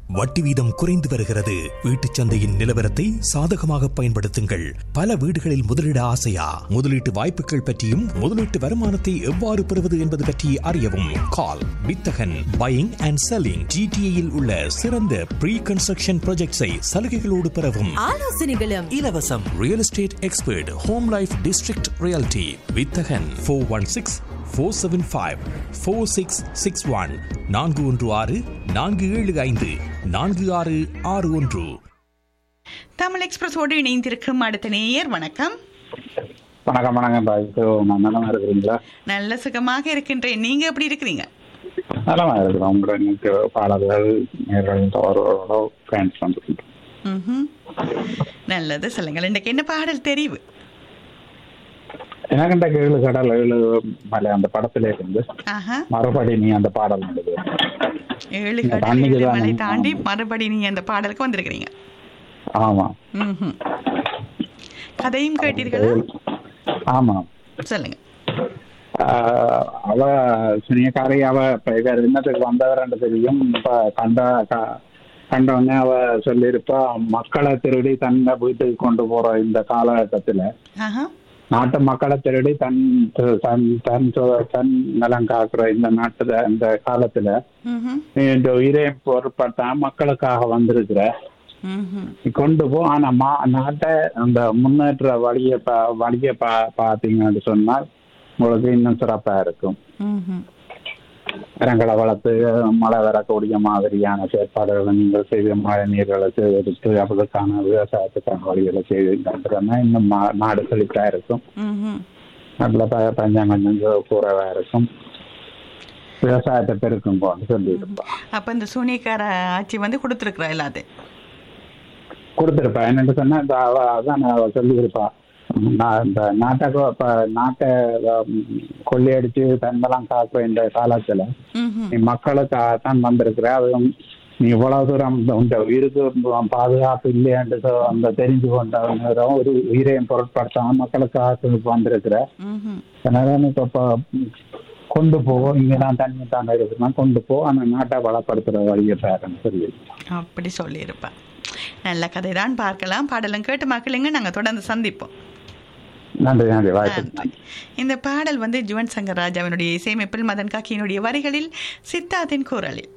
வட்டி வீதம் குறைந்து வருகிறது வீட்டுச் சந்தையின் நிலவரத்தை சாதகமாக பயன்படுத்துங்கள் பல வீடுகளில் முதலீட ஆசையா முதலீட்டு வாய்ப்புகள் பற்றியும் முதலீட்டு வருமானத்தை எவ்வாறு பெறுவது என்பது பற்றி அறியவும் கால் வித்தகன் பையிங் அண்ட் செல்லிங் ஜிடிஏயில் உள்ள சிறந்த ப்ரீ கன்ஸ்ட்ரக்ஷன் ப்ராஜெக்ட்ஸை சலுகைகளோடு பெறவும் ஆலோசனைகளும் இலவசம் real estate expert home life district reality வித்தகன் four one six four seven five four six six one நான்கு ஒன்று ஆறு நான்கு ஏழு ஐந்து நான்கு ஆறு ஆறு ஒன்று தமிழ் எக்ஸ்பிரஸோடு இணைந்திருக்கும் அடுத்த நேயர் வணக்கம் வணக்கம் வணக்கம் பாய்க்கு நலமா இருக்கிறீங்களா நல்ல சுகமாக இருக்கின்றேன் நீங்க எப்படி இருக்கிறீங்க நலமா இருக்கிறோம் உங்களோட எனக்கு பாடல்கள் நேர்கள் ஓரளவு ஃபேன்ஸ் வந்துருக்கோம் ம்ஹும். நல்லது சொல்லுங்கள் இன்றைக்கு என்ன பாடல் தெரிவு எனக்கு இந்த ஏழு கடல் ஏழு மலை அந்த படத்துல இருந்து ஆஹா மறுபடி நீ அந்த பாடல் நடக்குது ஏழு இந்த கடல் தண்ணிக்கு ஏழு தான் மலை நம்ம- தாண்டி மறுபடி நீங்க அந்த பாடலுக்கு வந்திருக்கிறீங்க ஆமா ம்ஹும். கதையும் கேட்டீர்களா ஆமா சொல்லுங்க ஆஹ் அவ சினியக்காரி அவ இப்ப இவர் இன்னத்துக்கு வந்தவர்ன்னு தெரியும் இப்ப கண்ட க- கண்டவொடனே அவ சொல்லியிருப்பா மக்களை திருடி தன்னை வீட்டுக்கு கொண்டு போற இந்த காலகட்டத்துல ஆஹா நாட்டு மக்களை திருடி தன் தன் தன் சொ- தன் நலம் காக்குற இந்த நாட்டுல இந்த காலத்துல ம்ஹும். நீ இந்த உயிரை பொருட்படுத்த மக்களுக்காக வந்திருக்கிற ம்ஹும். நீ கொண்டு போ ஆனா மா நாட்டை அந்த முன்னேற்ற வழியை பா வழியை பா பார்த்தீங்கன்னு சொன்னால் உங்களுக்கு இன்னும் சிறப்பா இருக்கும் ம்ஹும். மரங்களை வளர்த்து மழை வரக்கூடிய மாதிரியான செயற்பாடுகளை நீங்கள் செய்து மழை நீர்களை சேகரித்து அவர்களுக்கான விவசாயத்துக்கான வழிகளை செய்து இன்னும் மா- நாடு செழிப்பா இருக்கும் ம்ஹும். நல்ல ப பஞ்சம் கொஞ்சம் குறைவா இருக்கும் விவசாயத்தை பெருக்கும் போன்னு சொல்லியிருப்பா அப்ப இந்த சூனியக்கார ஆட்சி வந்து கொடுத்துருக்குறா எல்லாத்தையும் கொடுத்துருப்பா என்னன்னு சொன்னா இந்த அவ அதான் அவ சொல்லியிருப்பா நான் இந்த நாட்டை கொ- இப்ப நாட்டை உம், கொள்ளையடிச்சு தன்னெல்லாம் காக்குற இந்த காலத்துல ம்ஹும். நீ மக்களுக்காக தான் வந்திருக்கிற அதுவும் நீ இவ்வளவு தூரம் இந்த- இந்த உயிருக்கு பாதுகாப்பு இல்லையாண்டு சொ- அந்த தெரிஞ்சு கொண்டவங்க ஒரு உயிரையும் பொருட்படுத்தாம மக்களுக்காக வந்திருக்கிற ம்ஹும். அதனால நீ இப்ப ப- கொண்டு போ இங்கதான் தண்ணி தானே இருக்குன்னா கொண்டு போ ஆனா நாட்டை வளப்படுத்துற வழியை பாருன்னு சொல்லி அப்படி சொல்லியிருப்பேன் நல்ல கதை தான் பார்க்கலாம் பாடலும் கேட்டு மக்களுங்க நாங்க தொடர்ந்து சந்திப்போம் நன்றி நன்றி வாய்ப்பு நன்றி. இந்த பாடல் வந்து ஜுவன் சங்கர் ராஜாவினுடைய இசையமைப்பில் மதன் காக்கியினுடைய வரிகளில் சித்தார்த்தின் குரலில்